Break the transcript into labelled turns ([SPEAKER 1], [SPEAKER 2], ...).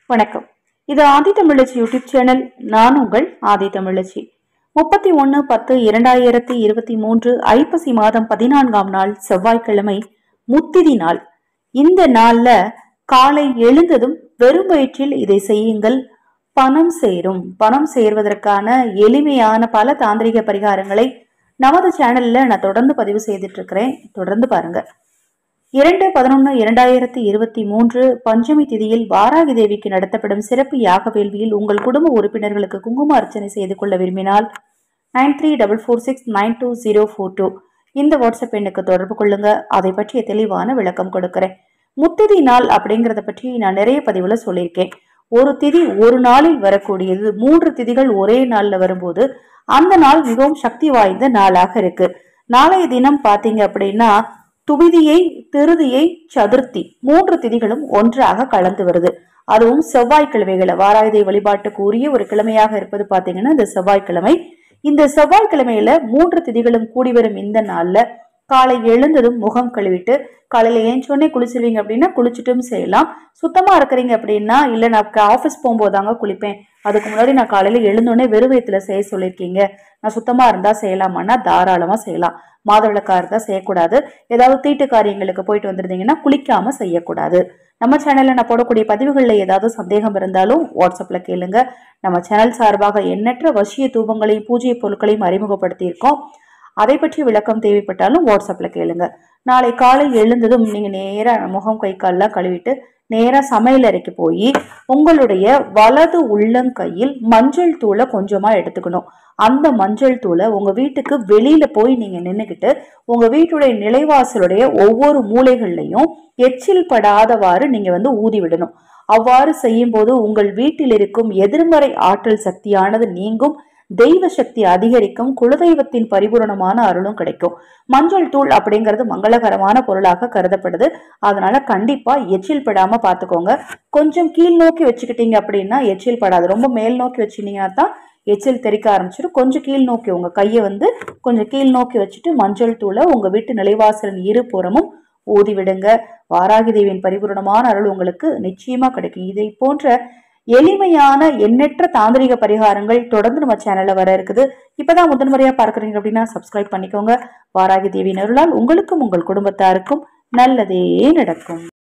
[SPEAKER 1] வணக்கம் இது ஆதி தமிழச்சி YouTube channel நான் உங்கள் ஆதி தமிழச்சி முப்பத்தி ஒன்று பத்து இரண்டாயிரத்தி இருபத்தி மூன்று ஐப்பசி மாதம் பதினான்காம் நாள் செவ்வாய்க்கிழமை முத்திதி நாள் இந்த நாள்ல காலை எழுந்ததும் வெறும் வயிற்றில் இதை செய்யுங்கள் பணம் சேரும் பணம் சேர்வதற்கான எளிமையான பல தாந்திரிக பரிகாரங்களை நமது சேனல்ல நான் தொடர்ந்து பதிவு செய்துட்டு இருக்கிறேன் தொடர்ந்து பாருங்க இரண்டு பதினொன்று இரண்டாயிரத்தி இருபத்தி மூன்று பஞ்சமி திதியில் வாராகி தேவிக்கு நடத்தப்படும் சிறப்பு யாக வேள்வியில் உங்கள் குடும்ப உறுப்பினர்களுக்கு குங்கும அர்ச்சனை செய்து கொள்ள விரும்பினால் nine three double four six nine two zero four two இந்த வாட்ஸ்அப் எண்ணுக்கு தொடர்பு கொள்ளுங்க அதை பற்றிய தெளிவான விளக்கம் கொடுக்கிறேன் முத்திதி நாள் அப்படிங்கிறத பற்றி நான் நிறைய பதிவுல சொல்லியிருக்கேன் ஒரு திதி ஒரு நாளில் வரக்கூடியது மூன்று திதிகள் ஒரே நாள்ல வரும்போது அந்த நாள் மிகவும் சக்தி வாய்ந்த நாளாக இருக்கு நாளைய தினம் பாத்தீங்க அப்படின்னா துவிதியை திருதியை சதுர்த்தி மூன்று திதிகளும் ஒன்றாக கலந்து வருது அதுவும் செவ்வாய்க்கிழமைகளை வாராயுதை வழிபாட்டுக்கு உரிய ஒரு கிழமையாக இருப்பது பாத்தீங்கன்னா இந்த செவ்வாய்க்கிழமை இந்த செவ்வாய்க்கிழமையில மூன்று திதிகளும் கூடி வரும் இந்த நாள்ல காலை எழுந்ததும் முகம் கழுவிட்டு காலையில ஏஞ்சோடனே குளிச்சிருவீங்க அப்படின்னா குளிச்சுட்டும் செய்யலாம் சுத்தமா இருக்கிறீங்க அப்படின்னா இல்ல நான் ஆஃபீஸ் போகும்போதாங்க குளிப்பேன் அதுக்கு முன்னாடி நான் காலையில எழுந்தோடனே வெறுவயத்துல செய்ய சொல்லியிருக்கீங்க நான் சுத்தமா இருந்தா செய்யலாமான்னா தாராளமா செய்யலாம் மாதவிளக்கா இருந்தா செய்யக்கூடாது ஏதாவது தீட்டு காரியங்களுக்கு போயிட்டு வந்திருந்தீங்கன்னா குளிக்காம செய்யக்கூடாது நம்ம சேனல்ல நான் போடக்கூடிய பதிவுகளில் ஏதாவது சந்தேகம் இருந்தாலும் வாட்ஸ்அப்ல கேளுங்க நம்ம சேனல் சார்பாக எண்ணற்ற வசிய தூபங்களையும் பூஜை பொருட்களையும் அறிமுகப்படுத்தியிருக்கோம் அதை பற்றி விளக்கம் தேவைப்பட்டாலும் வாட்ஸ்அப்ல கேளுங்க நாளை காலை எழுந்ததும் நீங்க நேரா முகம் கை கால்லாம் கழுவிட்டு நேரா சமையல் அறைக்கு போய் உங்களுடைய வலது உள்ளங்கையில் மஞ்சள் தூளை கொஞ்சமா எடுத்துக்கணும் அந்த மஞ்சள் தூளை உங்க வீட்டுக்கு வெளியில போய் நீங்க நின்னுக்கிட்டு உங்க வீட்டுடைய நிலைவாசலுடைய ஒவ்வொரு மூலைகள்லையும் எச்சில் படாதவாறு நீங்க வந்து ஊதி விடணும் அவ்வாறு செய்யும் போது உங்கள் வீட்டில் இருக்கும் எதிர்மறை ஆற்றல் சக்தியானது நீங்கும் தெய்வ சக்தி அதிகரிக்கும் குலதெய்வத்தின் பரிபூரணமான அருளும் கிடைக்கும் மஞ்சள் தூள் அப்படிங்கிறது மங்களகரமான பொருளாக கருதப்படுது அதனால கண்டிப்பா எச்சில் படாம பாத்துக்கோங்க கொஞ்சம் கீழ் நோக்கி வச்சுக்கிட்டீங்க அப்படின்னா எச்சில் படாது ரொம்ப மேல் நோக்கி வச்சுட்டீங்கன்னா தான் எச்சில் தெறிக்க ஆரம்பிச்சிடும் கொஞ்சம் கீழ் நோக்கி உங்க கையை வந்து கொஞ்சம் கீழ் நோக்கி வச்சுட்டு மஞ்சள் தூளை உங்க வீட்டு நிலைவாசலின் இரு புறமும் ஊதி விடுங்க வாராகி தேவியின் பரிபூரணமான அருள் உங்களுக்கு நிச்சயமா கிடைக்கும் இதை போன்ற எளிமையான எண்ணற்ற தாந்திரிக பரிகாரங்கள் தொடர்ந்து நம்ம சேனல்ல வர இருக்குது இப்பதான் முதன்முறையா பார்க்கறீங்க அப்படின்னா சப்ஸ்கிரைப் பண்ணிக்கோங்க வாராகி தேவியின் அருளால் உங்களுக்கும் உங்கள் குடும்பத்தாருக்கும் நல்லதே நடக்கும்